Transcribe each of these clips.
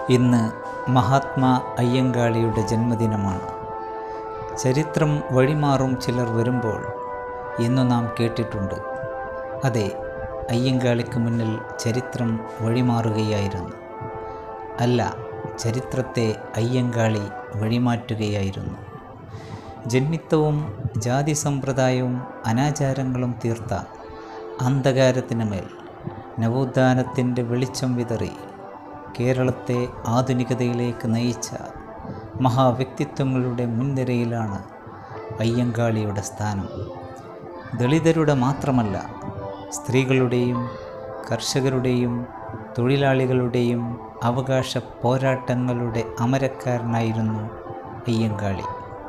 ഇന്ന് മഹാത്മാ അയ്യങ്കാളിയുടെ ജന്മദിനമാണ് ചരിത്രം വഴിമാറും ചിലർ വരുമ്പോൾ എന്നു നാം കേട്ടിട്ടുണ്ട് അതെ അയ്യങ്കാളിക്ക് മുന്നിൽ ചരിത്രം വഴിമാറുകയായിരുന്നു അല്ല ചരിത്രത്തെ അയ്യങ്കാളി വഴിമാറ്റുകയായിരുന്നു ജന്മിത്തവും ജാതി സമ്പ്രദായവും അനാചാരങ്ങളും തീർത്ത അന്ധകാരത്തിന് മേൽ നവോത്ഥാനത്തിൻ്റെ വെളിച്ചം വിതറി കേരളത്തെ ആധുനികതയിലേക്ക് നയിച്ച മഹാവ്യക്തിത്വങ്ങളുടെ മുൻനിരയിലാണ് അയ്യങ്കാളിയുടെ സ്ഥാനം ദളിതരുടെ മാത്രമല്ല സ്ത്രീകളുടെയും കർഷകരുടെയും തൊഴിലാളികളുടെയും അവകാശ പോരാട്ടങ്ങളുടെ അമരക്കാരനായിരുന്നു അയ്യങ്കാളി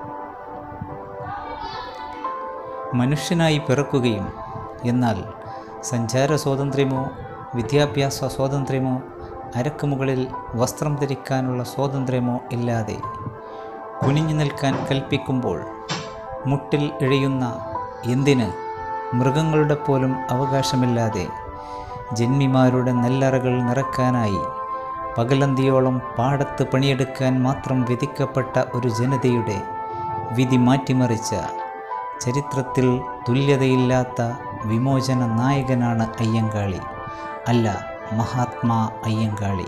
മനുഷ്യനായി പിറക്കുകയും എന്നാൽ സഞ്ചാര സ്വാതന്ത്ര്യമോ വിദ്യാഭ്യാസ സ്വാതന്ത്ര്യമോ അരക്ക് മുകളിൽ വസ്ത്രം ധരിക്കാനുള്ള സ്വാതന്ത്ര്യമോ ഇല്ലാതെ കുനിഞ്ഞു നിൽക്കാൻ കൽപ്പിക്കുമ്പോൾ മുട്ടിൽ ഇഴയുന്ന എന്തിന് മൃഗങ്ങളുടെ പോലും അവകാശമില്ലാതെ ജന്മിമാരുടെ നെല്ലറകൾ നിറക്കാനായി പകലന്തിയോളം പാടത്ത് പണിയെടുക്കാൻ മാത്രം വിധിക്കപ്പെട്ട ഒരു ജനതയുടെ വിധി മാറ്റിമറിച്ച ചരിത്രത്തിൽ തുല്യതയില്ലാത്ത വിമോചന നായകനാണ് അയ്യങ്കാളി അല്ല മഹാത്മാ അയ്യങ്കാളി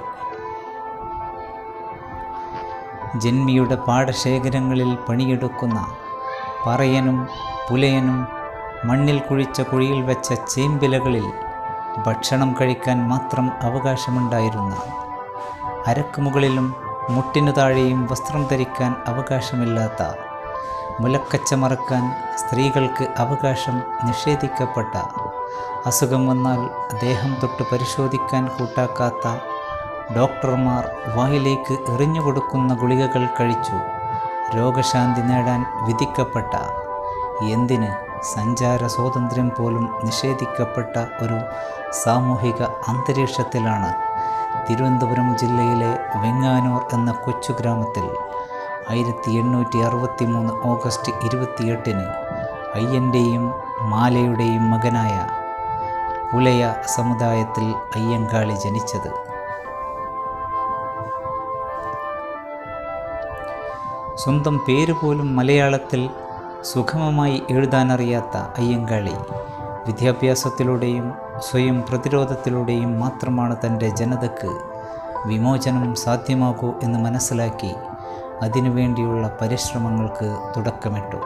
ജന്മിയുടെ പാടശേഖരങ്ങളിൽ പണിയെടുക്കുന്ന പറയനും പുലയനും മണ്ണിൽ കുഴിച്ച കുഴിയിൽ വെച്ച ചേമ്പിലകളിൽ ഭക്ഷണം കഴിക്കാൻ മാത്രം അവകാശമുണ്ടായിരുന്ന അരക്ക് മുകളിലും മുട്ടിനു താഴെയും വസ്ത്രം ധരിക്കാൻ അവകാശമില്ലാത്ത മുലക്കച്ച മറക്കാൻ സ്ത്രീകൾക്ക് അവകാശം നിഷേധിക്കപ്പെട്ട അസുഖം വന്നാൽ ദേഹം തൊട്ട് പരിശോധിക്കാൻ കൂട്ടാക്കാത്ത ഡോക്ടർമാർ വായിലേക്ക് എറിഞ്ഞു കൊടുക്കുന്ന ഗുളികകൾ കഴിച്ചു രോഗശാന്തി നേടാൻ വിധിക്കപ്പെട്ട എന്തിന് സഞ്ചാര സ്വാതന്ത്ര്യം പോലും നിഷേധിക്കപ്പെട്ട ഒരു സാമൂഹിക അന്തരീക്ഷത്തിലാണ് തിരുവനന്തപുരം ജില്ലയിലെ വെങ്ങാനൂർ എന്ന കൊച്ചു ഗ്രാമത്തിൽ ആയിരത്തി എണ്ണൂറ്റി അറുപത്തി മൂന്ന് ഓഗസ്റ്റ് ഇരുപത്തിയെട്ടിന് അയ്യൻ്റെയും മാലയുടെയും മകനായ പുലയ സമുദായത്തിൽ അയ്യങ്കാളി ജനിച്ചത് സ്വന്തം പേര് പോലും മലയാളത്തിൽ സുഗമമായി എഴുതാനറിയാത്ത അയ്യങ്കാളി വിദ്യാഭ്യാസത്തിലൂടെയും സ്വയം പ്രതിരോധത്തിലൂടെയും മാത്രമാണ് തൻ്റെ ജനതയ്ക്ക് വിമോചനം സാധ്യമാകൂ എന്ന് മനസ്സിലാക്കി അതിനുവേണ്ടിയുള്ള പരിശ്രമങ്ങൾക്ക് തുടക്കമിട്ടു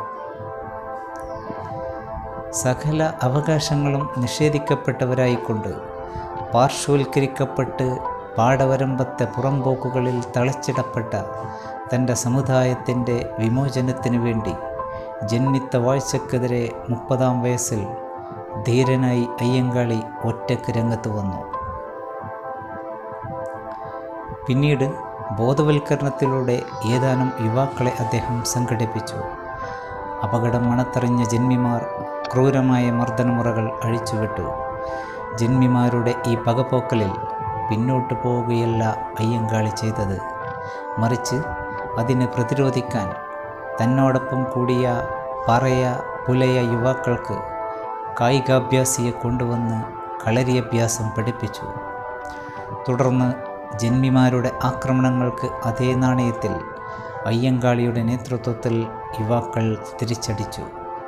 സകല അവകാശങ്ങളും നിഷേധിക്കപ്പെട്ടവരായിക്കൊണ്ട് പാർശ്വവൽക്കരിക്കപ്പെട്ട് പാടവരമ്പത്തെ പുറംപോക്കുകളിൽ തളച്ചിടപ്പെട്ട തൻ്റെ സമുദായത്തിൻ്റെ വിമോചനത്തിനു വേണ്ടി ജന്മിത്ത വാഴ്ചക്കെതിരെ മുപ്പതാം വയസ്സിൽ ധീരനായി അയ്യങ്കാളി ഒറ്റക്ക് രംഗത്ത് വന്നു പിന്നീട് ബോധവൽക്കരണത്തിലൂടെ ഏതാനും യുവാക്കളെ അദ്ദേഹം സംഘടിപ്പിച്ചു അപകടം മണത്തറിഞ്ഞ ജന്മിമാർ ക്രൂരമായ മർദ്ദനമുറകൾ അഴിച്ചുവിട്ടു ജന്മിമാരുടെ ഈ പകപോക്കലിൽ പിന്നോട്ട് പോവുകയല്ല അയ്യങ്കാളി ചെയ്തത് മറിച്ച് അതിനെ പ്രതിരോധിക്കാൻ തന്നോടൊപ്പം കൂടിയ പറയ പുലയ യുവാക്കൾക്ക് കായികാഭ്യാസിയെ കൊണ്ടുവന്ന് കളരിയഭ്യാസം പഠിപ്പിച്ചു തുടർന്ന് ജന്മിമാരുടെ ആക്രമണങ്ങൾക്ക് അതേ നാണയത്തിൽ അയ്യങ്കാളിയുടെ നേതൃത്വത്തിൽ യുവാക്കൾ തിരിച്ചടിച്ചു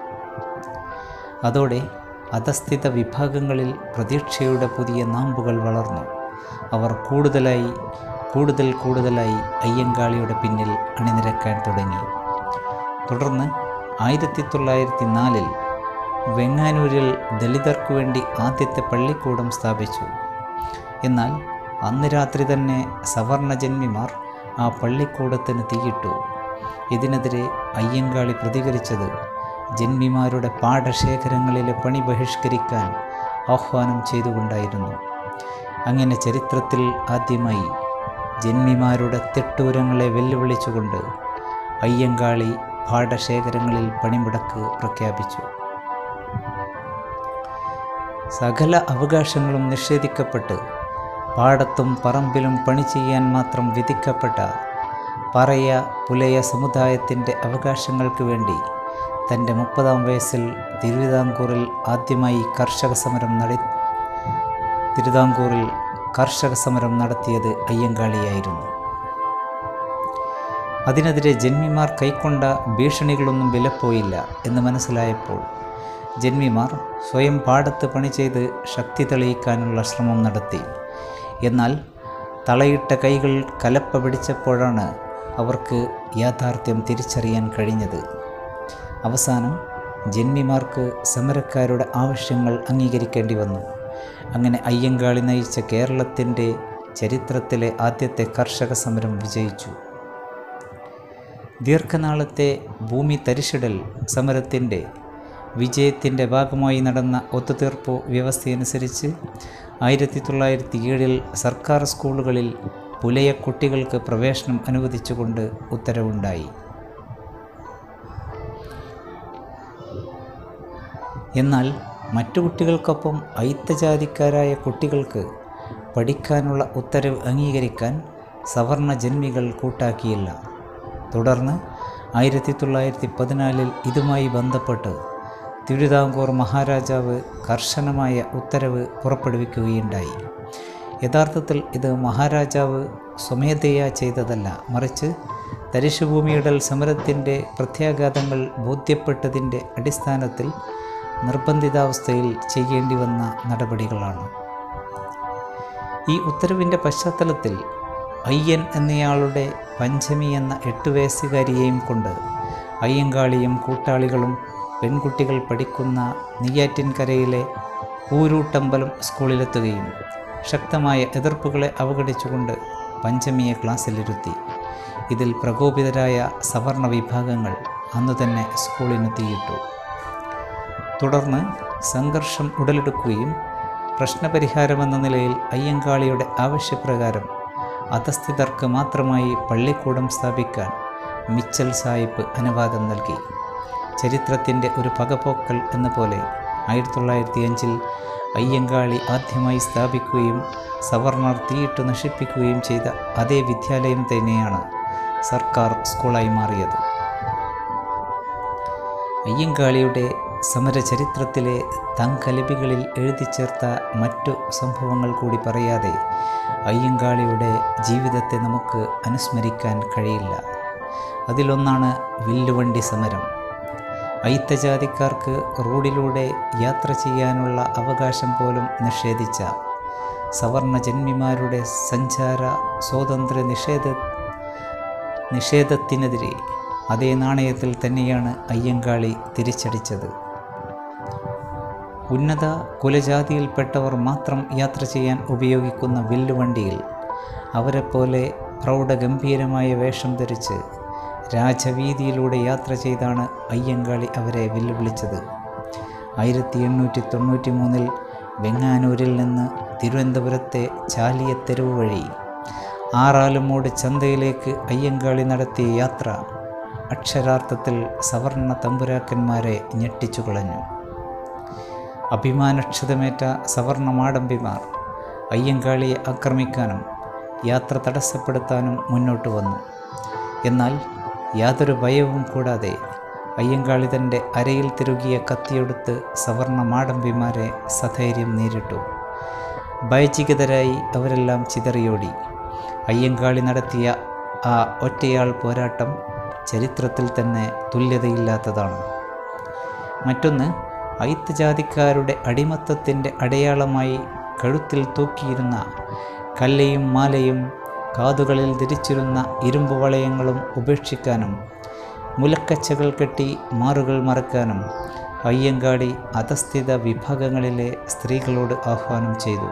അതോടെ അധസ്ഥിത വിഭാഗങ്ങളിൽ പ്രതീക്ഷയുടെ പുതിയ നാമ്പുകൾ വളർന്നു അവർ കൂടുതലായി കൂടുതൽ കൂടുതലായി അയ്യങ്കാളിയുടെ പിന്നിൽ അണിനിരക്കാൻ തുടങ്ങി തുടർന്ന് ആയിരത്തി തൊള്ളായിരത്തി നാലിൽ വെങ്ങാനൂരിൽ ദളിതർക്കു വേണ്ടി ആദ്യത്തെ പള്ളിക്കൂടം സ്ഥാപിച്ചു എന്നാൽ അന്ന് രാത്രി തന്നെ സവർണ ജന്മിമാർ ആ പള്ളിക്കൂടത്തിന് തീയിട്ടു ഇതിനെതിരെ അയ്യങ്കാളി പ്രതികരിച്ചത് ജന്മിമാരുടെ പാഠശേഖരങ്ങളിലെ പണി ബഹിഷ്കരിക്കാൻ ആഹ്വാനം ചെയ്തുകൊണ്ടായിരുന്നു അങ്ങനെ ചരിത്രത്തിൽ ആദ്യമായി ജന്മിമാരുടെ തെട്ടൂരങ്ങളെ വെല്ലുവിളിച്ചുകൊണ്ട് അയ്യങ്കാളി പാഠശേഖരങ്ങളിൽ പണിമുടക്ക് പ്രഖ്യാപിച്ചു സകല അവകാശങ്ങളും നിഷേധിക്കപ്പെട്ട് പാടത്തും പറമ്പിലും പണി ചെയ്യാൻ മാത്രം വിധിക്കപ്പെട്ട പറയ പുലയ സമുദായത്തിൻ്റെ അവകാശങ്ങൾക്ക് വേണ്ടി തൻ്റെ മുപ്പതാം വയസ്സിൽ തിരുവിതാംകൂറിൽ ആദ്യമായി കർഷക സമരം നട തിരുവിതാംകൂറിൽ കർഷക സമരം നടത്തിയത് അയ്യങ്കാളിയായിരുന്നു അതിനെതിരെ ജന്മിമാർ കൈക്കൊണ്ട ഭീഷണികളൊന്നും വിലപ്പോയില്ല എന്ന് മനസ്സിലായപ്പോൾ ജന്മിമാർ സ്വയം പാടത്ത് പണി ചെയ്ത് ശക്തി തെളിയിക്കാനുള്ള ശ്രമം നടത്തി എന്നാൽ തളയിട്ട കൈകൾ കലപ്പ പിടിച്ചപ്പോഴാണ് അവർക്ക് യാഥാർത്ഥ്യം തിരിച്ചറിയാൻ കഴിഞ്ഞത് അവസാനം ജന്മിമാർക്ക് സമരക്കാരുടെ ആവശ്യങ്ങൾ അംഗീകരിക്കേണ്ടി വന്നു അങ്ങനെ അയ്യങ്കാളി നയിച്ച കേരളത്തിൻ്റെ ചരിത്രത്തിലെ ആദ്യത്തെ കർഷക സമരം വിജയിച്ചു ദീർഘനാളത്തെ ഭൂമി തരിശിടൽ സമരത്തിൻ്റെ വിജയത്തിൻ്റെ ഭാഗമായി നടന്ന ഒത്തുതീർപ്പ് വ്യവസ്ഥയനുസരിച്ച് ആയിരത്തി തൊള്ളായിരത്തി ഏഴിൽ സർക്കാർ സ്കൂളുകളിൽ പുലയ കുട്ടികൾക്ക് പ്രവേശനം അനുവദിച്ചുകൊണ്ട് ഉത്തരവുണ്ടായി എന്നാൽ മറ്റു കുട്ടികൾക്കൊപ്പം ഐത്തജാതിക്കാരായ കുട്ടികൾക്ക് പഠിക്കാനുള്ള ഉത്തരവ് അംഗീകരിക്കാൻ സവർണ ജന്മികൾ കൂട്ടാക്കിയില്ല തുടർന്ന് ആയിരത്തി തൊള്ളായിരത്തി പതിനാലിൽ ഇതുമായി ബന്ധപ്പെട്ട് തിരുവിതാംകൂർ മഹാരാജാവ് കർശനമായ ഉത്തരവ് പുറപ്പെടുവിക്കുകയുണ്ടായി യഥാർത്ഥത്തിൽ ഇത് മഹാരാജാവ് സ്വമേധയാ ചെയ്തതല്ല മറിച്ച് തരിശുഭൂമിയിടൽ സമരത്തിൻ്റെ പ്രത്യാഘാതങ്ങൾ ബോധ്യപ്പെട്ടതിൻ്റെ അടിസ്ഥാനത്തിൽ നിർബന്ധിതാവസ്ഥയിൽ ചെയ്യേണ്ടി വന്ന നടപടികളാണ് ഈ ഉത്തരവിൻ്റെ പശ്ചാത്തലത്തിൽ അയ്യൻ എന്നയാളുടെ പഞ്ചമി എന്ന എട്ട് വയസ്സുകാരിയെയും കൊണ്ട് അയ്യങ്കാളിയും കൂട്ടാളികളും പെൺകുട്ടികൾ പഠിക്കുന്ന നെയ്യാറ്റിൻകരയിലെ കൂരൂട്ടമ്പലം സ്കൂളിലെത്തുകയും ശക്തമായ എതിർപ്പുകളെ അവഗണിച്ചുകൊണ്ട് പഞ്ചമിയെ ക്ലാസ്സിലിരുത്തി ഇതിൽ പ്രകോപിതരായ സവർണ വിഭാഗങ്ങൾ അന്നു തന്നെ സ്കൂളിന് തീയിട്ടു തുടർന്ന് സംഘർഷം ഉടലെടുക്കുകയും പ്രശ്നപരിഹാരമെന്ന നിലയിൽ അയ്യങ്കാളിയുടെ ആവശ്യപ്രകാരം അധസ്ഥിതർക്ക് മാത്രമായി പള്ളിക്കൂടം സ്ഥാപിക്കാൻ മിച്ചൽ സാഹിബ് അനുവാദം നൽകി ചരിത്രത്തിൻ്റെ ഒരു പകപോക്കൽ എന്ന പോലെ ആയിരത്തി തൊള്ളായിരത്തി അഞ്ചിൽ അയ്യങ്കാളി ആദ്യമായി സ്ഥാപിക്കുകയും സവർണർ തീയിട്ട് നശിപ്പിക്കുകയും ചെയ്ത അതേ വിദ്യാലയം തന്നെയാണ് സർക്കാർ സ്കൂളായി മാറിയത് അയ്യങ്കാളിയുടെ സമരചരിത്രത്തിലെ തങ്കലിപികളിൽ എഴുതി ചേർത്ത മറ്റു സംഭവങ്ങൾ കൂടി പറയാതെ അയ്യങ്കാളിയുടെ ജീവിതത്തെ നമുക്ക് അനുസ്മരിക്കാൻ കഴിയില്ല അതിലൊന്നാണ് വില്ലുവണ്ടി സമരം ഐത്തജാതിക്കാർക്ക് റോഡിലൂടെ യാത്ര ചെയ്യാനുള്ള അവകാശം പോലും നിഷേധിച്ച സവർണ ജന്മിമാരുടെ സഞ്ചാര സ്വാതന്ത്ര്യ നിഷേധ നിഷേധത്തിനെതിരെ അതേ നാണയത്തിൽ തന്നെയാണ് അയ്യങ്കാളി തിരിച്ചടിച്ചത് ഉന്നത കുലജാതിയിൽപ്പെട്ടവർ മാത്രം യാത്ര ചെയ്യാൻ ഉപയോഗിക്കുന്ന വില്ലുവണ്ടിയിൽ അവരെപ്പോലെ പ്രൗഢഗംഭീരമായ വേഷം ധരിച്ച് രാജവീതിയിലൂടെ യാത്ര ചെയ്താണ് അയ്യങ്കാളി അവരെ വെല്ലുവിളിച്ചത് ആയിരത്തി എണ്ണൂറ്റി തൊണ്ണൂറ്റി മൂന്നിൽ വെങ്ങാനൂരിൽ നിന്ന് തിരുവനന്തപുരത്തെ ചാലിയത്തെരുവ് വഴി ആറാലുമൂട് ചന്തയിലേക്ക് അയ്യങ്കാളി നടത്തിയ യാത്ര അക്ഷരാർത്ഥത്തിൽ സവർണ തമ്പുരാക്കന്മാരെ ഞെട്ടിച്ചു കളഞ്ഞു അഭിമാനക്ഷതമേറ്റ സവർണ മാടമ്പിമാർ അയ്യങ്കാളിയെ ആക്രമിക്കാനും യാത്ര തടസ്സപ്പെടുത്താനും മുന്നോട്ട് വന്നു എന്നാൽ യാതൊരു ഭയവും കൂടാതെ അയ്യങ്കാളി തൻ്റെ അരയിൽ തിരുകിയ കത്തിയെടുത്ത് സവർണ മാടമ്പിമാരെ സധൈര്യം നേരിട്ടു ഭയചികിതരായി അവരെല്ലാം ചിതറിയോടി അയ്യങ്കാളി നടത്തിയ ആ ഒറ്റയാൾ പോരാട്ടം ചരിത്രത്തിൽ തന്നെ തുല്യതയില്ലാത്തതാണ് മറ്റൊന്ന് ഐത്തജാതിക്കാരുടെ അടിമത്തത്തിൻ്റെ അടയാളമായി കഴുത്തിൽ തൂക്കിയിരുന്ന കല്ലയും മാലയും കാതുകളിൽ ധരിച്ചിരുന്ന ഇരുമ്പ് വളയങ്ങളും ഉപേക്ഷിക്കാനും മുലക്കച്ചകൾ കെട്ടി മാറുകൾ മറക്കാനും അയ്യങ്കാടി അധസ്ഥിത വിഭാഗങ്ങളിലെ സ്ത്രീകളോട് ആഹ്വാനം ചെയ്തു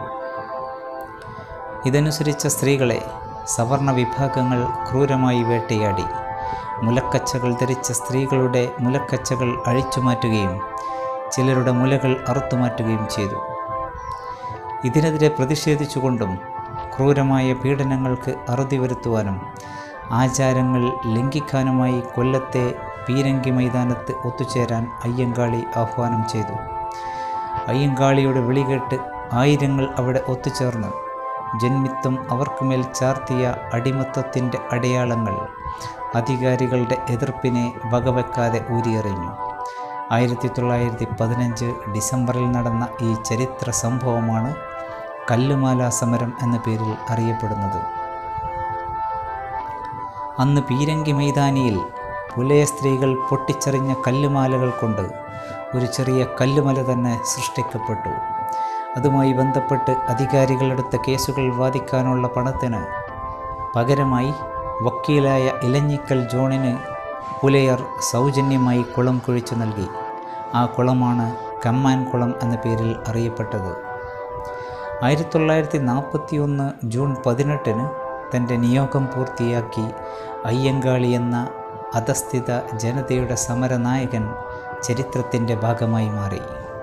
ഇതനുസരിച്ച സ്ത്രീകളെ സവർണ വിഭാഗങ്ങൾ ക്രൂരമായി വേട്ടയാടി മുലക്കച്ചകൾ ധരിച്ച സ്ത്രീകളുടെ മുലക്കച്ചകൾ അഴിച്ചുമാറ്റുകയും ചിലരുടെ മുലകൾ അറുത്തുമാറ്റുകയും ചെയ്തു ഇതിനെതിരെ പ്രതിഷേധിച്ചുകൊണ്ടും ക്രൂരമായ പീഡനങ്ങൾക്ക് അറുതി വരുത്തുവാനും ആചാരങ്ങൾ ലംഘിക്കാനുമായി കൊല്ലത്തെ പീരങ്കി മൈതാനത്ത് ഒത്തുചേരാൻ അയ്യങ്കാളി ആഹ്വാനം ചെയ്തു അയ്യങ്കാളിയുടെ വിളി കേട്ട് ആയിരങ്ങൾ അവിടെ ഒത്തുചേർന്ന് ജന്മിത്വം അവർക്കുമേൽ ചാർത്തിയ അടിമത്തത്തിൻ്റെ അടയാളങ്ങൾ അധികാരികളുടെ എതിർപ്പിനെ വകവെക്കാതെ ഊരിയെറിഞ്ഞു ആയിരത്തി തൊള്ളായിരത്തി പതിനഞ്ച് ഡിസംബറിൽ നടന്ന ഈ ചരിത്ര സംഭവമാണ് കല്ലുമാല സമരം എന്ന പേരിൽ അറിയപ്പെടുന്നത് അന്ന് പീരങ്കി മൈതാനിയിൽ പുലയ സ്ത്രീകൾ പൊട്ടിച്ചെറിഞ്ഞ കല്ലുമാലകൾ കൊണ്ട് ഒരു ചെറിയ കല്ലുമല തന്നെ സൃഷ്ടിക്കപ്പെട്ടു അതുമായി ബന്ധപ്പെട്ട് അധികാരികളെടുത്ത കേസുകൾ വാദിക്കാനുള്ള പണത്തിന് പകരമായി വക്കീലായ ഇലഞ്ഞിക്കൽ ജോണിന് പുലയർ സൗജന്യമായി കുളം കുഴിച്ചു നൽകി ആ കുളമാണ് കമ്മാൻ കുളം എന്ന പേരിൽ അറിയപ്പെട്ടത് ആയിരത്തി തൊള്ളായിരത്തി നാൽപ്പത്തി ഒന്ന് ജൂൺ പതിനെട്ടിന് തൻ്റെ നിയോഗം പൂർത്തിയാക്കി അയ്യങ്കാളി എന്ന അധസ്ഥിത ജനതയുടെ സമരനായകൻ ചരിത്രത്തിൻ്റെ ഭാഗമായി മാറി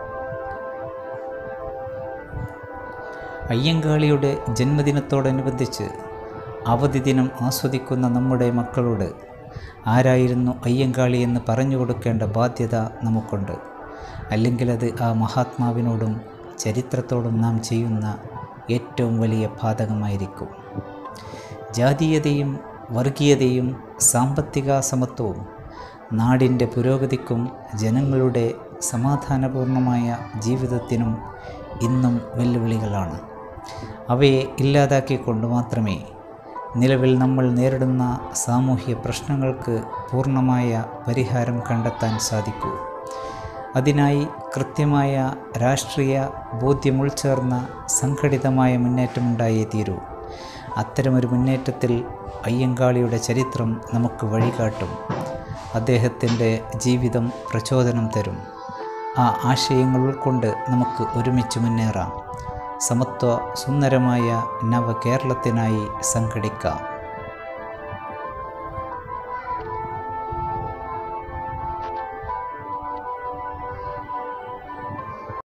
അയ്യങ്കാളിയുടെ ജന്മദിനത്തോടനുബന്ധിച്ച് അവധി ദിനം ആസ്വദിക്കുന്ന നമ്മുടെ മക്കളോട് ആരായിരുന്നു അയ്യങ്കാളി എന്ന് പറഞ്ഞു കൊടുക്കേണ്ട ബാധ്യത നമുക്കുണ്ട് അല്ലെങ്കിൽ അത് ആ മഹാത്മാവിനോടും ചരിത്രത്തോടും നാം ചെയ്യുന്ന ഏറ്റവും വലിയ ബാധകമായിരിക്കും ജാതീയതയും വർഗീയതയും സാമ്പത്തിക സമത്വവും നാടിൻ്റെ പുരോഗതിക്കും ജനങ്ങളുടെ സമാധാനപൂർണമായ ജീവിതത്തിനും ഇന്നും വെല്ലുവിളികളാണ് അവയെ ഇല്ലാതാക്കിക്കൊണ്ട് മാത്രമേ നിലവിൽ നമ്മൾ നേരിടുന്ന സാമൂഹ്യ പ്രശ്നങ്ങൾക്ക് പൂർണ്ണമായ പരിഹാരം കണ്ടെത്താൻ സാധിക്കൂ അതിനായി കൃത്യമായ രാഷ്ട്രീയ ബോധ്യം ഉൾച്ചേർന്ന സംഘടിതമായ മുന്നേറ്റമുണ്ടായേ തീരൂ അത്തരമൊരു മുന്നേറ്റത്തിൽ അയ്യങ്കാളിയുടെ ചരിത്രം നമുക്ക് വഴികാട്ടും അദ്ദേഹത്തിൻ്റെ ജീവിതം പ്രചോദനം തരും ആ ആശയങ്ങൾ ഉൾക്കൊണ്ട് നമുക്ക് ഒരുമിച്ച് മുന്നേറാം സമത്വ സുന്ദരമായ നവകേരളത്തിനായി സംഘടിക്കാം